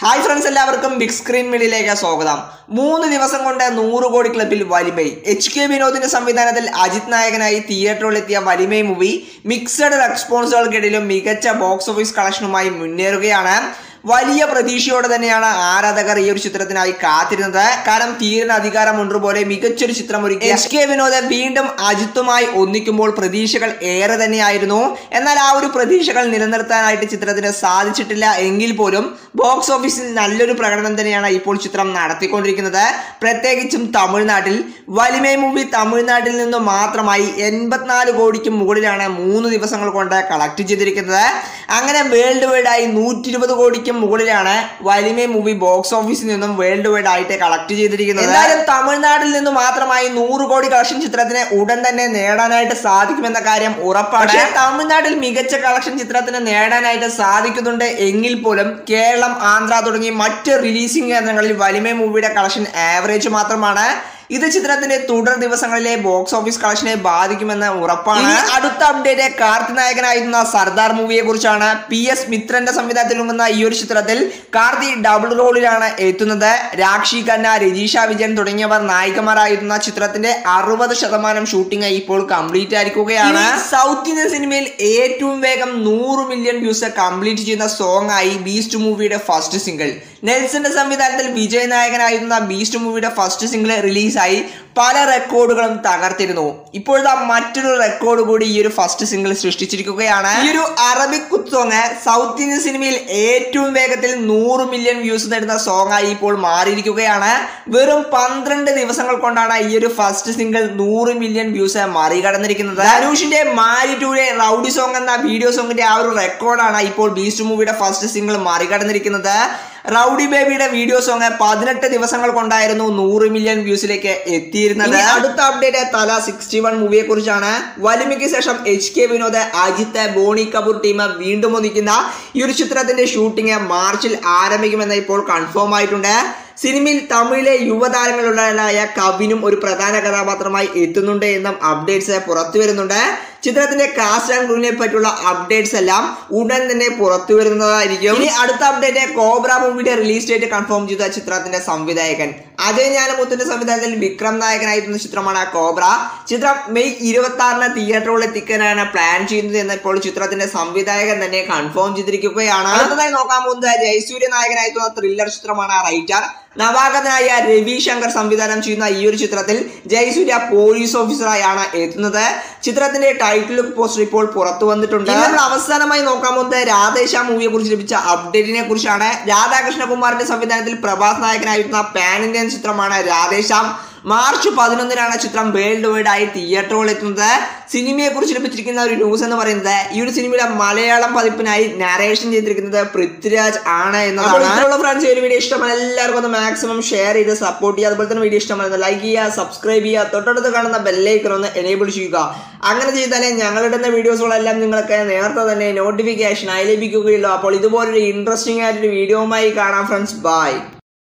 hi friends എല്ലാവർക്കും big screen മീഡിയയിലേക്ക് സ്വാഗതം മൂന്ന് ദിവസം കൊണ്ട് നൂറ് കോടി ക്ലബിൽ വലിമൈ എച്ച് കെ വിനോദിന്റെ സംവിധാനത്തിൽ അജിത് നായകനായി തിയേറ്ററിലെത്തിയ വലിമൈ മൂവി മിക്സഡ് റെസ്പോൺസുകൾക്കിടയിലും മികച്ച ബോക്സ് ഓഫീസ് കളക്ഷനുമായി മുന്നേറുകയാണ് വലിയ പ്രതീക്ഷയോടെ തന്നെയാണ് ആരാധകർ ഈ ഒരു ചിത്രത്തിനായി കാത്തിരുന്നത് കാരണം തീരുന്ന അധികാരം പോലെ മികച്ചൊരു ചിത്രം ഒരുക്കി എച്ച് കെ വിനോദ് വീണ്ടും അജിത്തുമായി ഒന്നിക്കുമ്പോൾ പ്രതീക്ഷകൾ ഏറെ തന്നെയായിരുന്നു എന്നാൽ ആ ഒരു പ്രതീക്ഷകൾ നിലനിർത്താനായിട്ട് ചിത്രത്തിന് സാധിച്ചിട്ടില്ല എങ്കിൽ പോലും ബോക്സ് ഓഫീസിൽ നല്ലൊരു പ്രകടനം തന്നെയാണ് ഇപ്പോൾ ചിത്രം നടത്തിക്കൊണ്ടിരിക്കുന്നത് പ്രത്യേകിച്ചും തമിഴ്നാട്ടിൽ വലിമൈ മൂവി തമിഴ്നാട്ടിൽ നിന്നും മാത്രമായി എൺപത്തിനാല് കോടിക്ക് മുകളിലാണ് മൂന്ന് ദിവസങ്ങൾ കൊണ്ട് കളക്ട് ചെയ്തിരിക്കുന്നത് അങ്ങനെ വേൾഡ് വൈഡ് ആയി നൂറ്റി ഇരുപത് കോടിക്ക് മുകളിലാണ് വലിമൈ മൂവി ബോക്സ് ഓഫീസിൽ നിന്നും വേൾഡ് വൈഡ് ആയിട്ട് കളക്ട് ചെയ്തിരിക്കുന്നത് എന്തായാലും തമിഴ്നാട്ടിൽ നിന്ന് മാത്രമായി നൂറ് കോടി കളക്ഷൻ ചിത്രത്തിന് ഉടൻ തന്നെ നേടാനായിട്ട് സാധിക്കുമെന്ന കാര്യം ഉറപ്പാണ് പക്ഷേ തമിഴ്നാട്ടിൽ മികച്ച കളക്ഷൻ ചിത്രത്തിന് നേടാനായിട്ട് സാധിക്കുന്നുണ്ട് എങ്കിൽ പോലും കേരളം ആന്ധ്ര തുടങ്ങി മറ്റ് റിലീസിംഗ് കേന്ദ്രങ്ങളിൽ വലിമൈ മൂവിയുടെ കളക്ഷൻ ആവറേജ് മാത്രമാണ് ഇത് ചിത്രത്തിന്റെ തുടർ ദിവസങ്ങളിലെ ബോക്സ് ഓഫീസ് കളക്ഷനെ ബാധിക്കുമെന്ന് ഉറപ്പാണ് ഇനി അടുത്ത അപ്ഡേറ്റ് കാർത്തി നായകനായിരുന്ന സർദാർ മൂവിയെ കുറിച്ചാണ് പി എസ് മിത്രന്റെ സംവിധാനത്തിൽ ഒരുങ്ങുന്ന ഈ ഒരു ചിത്രത്തിൽ കാർത്തി ഡബിൾ റോളിലാണ് എത്തുന്നത് രാക്ഷി ഖന്ന രജീഷ വിജയൻ തുടങ്ങിയവർ നായികമാരായിരുന്ന ചിത്രത്തിന്റെ അറുപത് ശതമാനം ഷൂട്ടിംഗ് ഇപ്പോൾ കംപ്ലീറ്റ് ആയിരിക്കുകയാണ് സൗത്ത് ഇന്ത്യൻ സിനിമയിൽ ഏറ്റവും വേഗം നൂറ് മില്യൺ വ്യൂസ് കംപ്ലീറ്റ് ചെയ്യുന്ന സോങ് ആയി ബീസ്റ്റ് മൂവിയുടെ ഫസ്റ്റ് സിംഗിൾ നെൽസന്റെ സംവിധാനത്തിൽ വിജയ് നായകനായിരുന്ന ബീസ്റ്റ് മൂവിയുടെ ഫസ്റ്റ് സിംഗിൾ റിലീസായി പല റെക്കോർഡുകളും തകർത്തിരുന്നു ഇപ്പോഴത്തെ മറ്റൊരു റെക്കോർഡ് കൂടി ഈ ഒരു ഫസ്റ്റ് സിംഗിൾ സൃഷ്ടിച്ചിരിക്കുകയാണ് ഈ ഒരു അറബിക് കുത്ത് സോങ് സൗത്ത് ഇന്ത്യൻ സിനിമയിൽ ഏറ്റവും വേഗത്തിൽ നൂറ് മില്യൺ വ്യൂസ് നേടുന്ന സോങ് ആയി ഇപ്പോൾ മാറിയിരിക്കുകയാണ് വെറും പന്ത്രണ്ട് ദിവസങ്ങൾ കൊണ്ടാണ് ഈ ഒരു ഫസ്റ്റ് സിംഗിൾ നൂറ് മില്യൺ വ്യൂസ് മറികടന്നിരിക്കുന്നത് ധനുഷിന്റെ മാരി ടൂലെ റൗഡി സോങ് എന്ന വീഡിയോ സോങ്ങിന്റെ ആ ഒരു റെക്കോർഡാണ് ഇപ്പോൾ ബീസ്റ്റ് മൂവിയുടെ ഫസ്റ്റ് സിംഗിൾ മറികടന്നിരിക്കുന്നത് റൗഡി ബേബിയുടെ വീഡിയോ സോങ് പതിനെട്ട് ദിവസങ്ങൾ കൊണ്ടായിരുന്നു നൂറ് മില്യൺ വ്യൂസിലേക്ക് എത്തിയിരുന്നത് അടുത്ത അപ്ഡേറ്റ് തല സിക്സ്റ്റി വൺ മൂവിയെ കുറിച്ചാണ് വലിമയ്ക്ക് ശേഷം H K Vinod Ajith Boney Kapoor team വീണ്ടും ഒന്നിക്കുന്ന ഈ ഒരു ചിത്രത്തിന്റെ ഷൂട്ടിംഗ് മാർച്ചിൽ ആരംഭിക്കുമെന്ന് ഇപ്പോൾ കൺഫേം ആയിട്ടുണ്ട് സിനിമയിൽ തമിഴിലെ യുവതാരങ്ങളുള്ളവരായ കവിനും ഒരു പ്രധാന കഥാപാത്രമായി എത്തുന്നുണ്ട് എന്നും അപ്ഡേറ്റ്സ് പുറത്തു വരുന്നുണ്ട് ചിത്രത്തിന്റെ കാസ്റ്റ് ആൻഡ് ക്രൂവിനെ പറ്റിയുള്ള അപ്ഡേറ്റ്സ് എല്ലാം ഉടൻ തന്നെ പുറത്തു വരുന്നതായിരിക്കും ഇനി അടുത്ത അപ്ഡേറ്റ് കോബ്ര മൂവിയുടെ റിലീസ് ഡേറ്റ് കൺഫേം ചെയ്ത ചിത്രത്തിന്റെ സംവിധായകൻ അജയ് ജ്ഞാനമുത്തിന്റെ സംവിധാനത്തിൽ വിക്രം നായകനായിരുന്ന ചിത്രമാണ് കോബ്ര ചിത്രം മെയ് ഇരുപത്തി ആറിന് തിയേറ്ററുകളിൽ എത്തിക്കാനാണ് പ്ലാൻ ചെയ്യുന്നത് എന്ന് ഇപ്പോൾ ചിത്രത്തിന്റെ സംവിധായകൻ തന്നെ കൺഫേം ചെയ്തിരിക്കുകയാണ് അടുത്തതായി നോക്കാൻ പോകുന്നത് ജയസൂര്യ നായകനായിട്ടുള്ള ത്രില്ലർ ചിത്രമാണ് റൈറ്റർ നവാഗതനായ രവി ശങ്കർ സംവിധാനം ചെയ്യുന്ന ഈ ഒരു ചിത്രത്തിൽ ജയസൂര്യ പോലീസ് ഓഫീസറായാണ് എത്തുന്നത് ചിത്രത്തിന്റെ ടൈറ്റിൽ ലുക്ക് പോസ്റ്റർ ഇപ്പോൾ പുറത്തു വന്നിട്ടുണ്ട് നമ്മൾ അവസാനമായി നോക്കാൻ പോകുന്നത് രാധേശ്യാം മൂവിയെ കുറിച്ച് ലഭിച്ച അപ്ഡേറ്റിനെ കുറിച്ചാണ് രാധാകൃഷ്ണകുമാറിന്റെ സംവിധാനത്തിൽ പ്രഭാസ് നായകനായിരുന്ന പാൻ ഇന്ത്യൻ ചിത്രമാണ് രാധേശ്യാം മാർച്ച് പതിനൊന്നിനാണ് ചിത്രം വേൾഡ് വൈഡ് ആയി തിയേറ്ററുകളിൽ എത്തുന്നത് സിനിമയെ കുറിച്ച് ലഭിച്ചിരിക്കുന്ന ഒരു ന്യൂസ് എന്ന് പറയുന്നത് ഈ ഒരു സിനിമയുടെ മലയാളം പതിപ്പിനായി നരേഷൻ ചെയ്തിരിക്കുന്നത് പൃഥ്വിരാജ് ആണ് എന്നതാണ് ഫ്രണ്ട്സ് ഈ ഒരു വീഡിയോ ഇഷ്ടമാണ് എല്ലാവർക്കും ഒന്ന് മാക്സിമം ഷെയർ ചെയ്ത് സപ്പോർട്ട് ചെയ്യുക അതുപോലെ തന്നെ വീഡിയോ ഇഷ്ടമാണ് ലൈക്ക് ചെയ്യുക സബ്സ്ക്രൈബ് ചെയ്യുക തൊട്ടടുത്ത് കാണുന്ന ബെല്ലൈക്കൺ ഒന്ന് എനേബിൾ ചെയ്യുക അങ്ങനെ ചെയ്താലേ ഞങ്ങളിടുന്ന വീഡിയോസുകളെല്ലാം നിങ്ങൾക്ക് നേരത്തെ തന്നെ നോട്ടിഫിക്കേഷൻ ആയി ലഭിക്കുകയുള്ളൂ അപ്പോൾ ഇതുപോലൊരു ഇൻട്രസ്റ്റിംഗ് ആയിട്ടൊരു വീഡിയോയുമായി കാണാം ഫ്രണ്ട്സ് ബൈ